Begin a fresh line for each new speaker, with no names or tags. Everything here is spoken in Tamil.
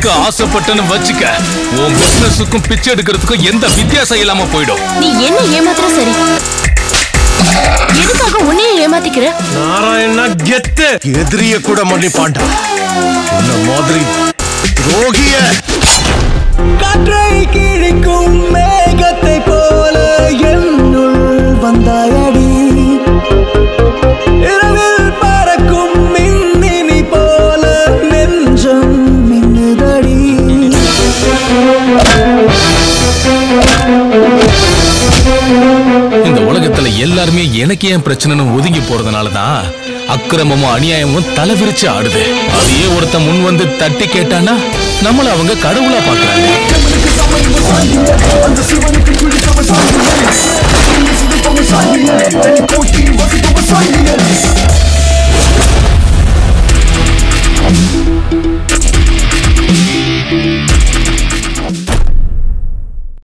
பணத்துக்கு ஆசைப்பட்டன்னு வச்சுக்க உன் பிசினஸுக்கும் பிச்சை எடுக்கிறதுக்கும் எந்த வித்தியாசம் இல்லாம போயிடும்
நீ என்ன ஏமாத்துற சரி எதுக்காக உன்னையே ஏமாத்திக்கிற
நாராயணா கெத்து
எதிரிய கூட மன்னிப்பாண்டா உன்ன மாதிரி துரோகிய
காற்றை கிழிக்கும் மேகத்தை போல என்னுள் வந்தாயடி இரவில் பறக்கும் மின்னினி போல நெஞ்சம் மின்னுதடி
இந்த உலகத்துல எல்லாருமே எனக்கு ஏன் பிரச்சனைன்னு ஒதுங்கி போறதுனாலதான் அக்கிரமமும் அநியாயமும் தலை விரிச்சு ஆடுது அதையே ஒருத்தன் முன் வந்து தட்டி கேட்டானா நம்மள அவங்க கடவுளா பாக்குறாங்க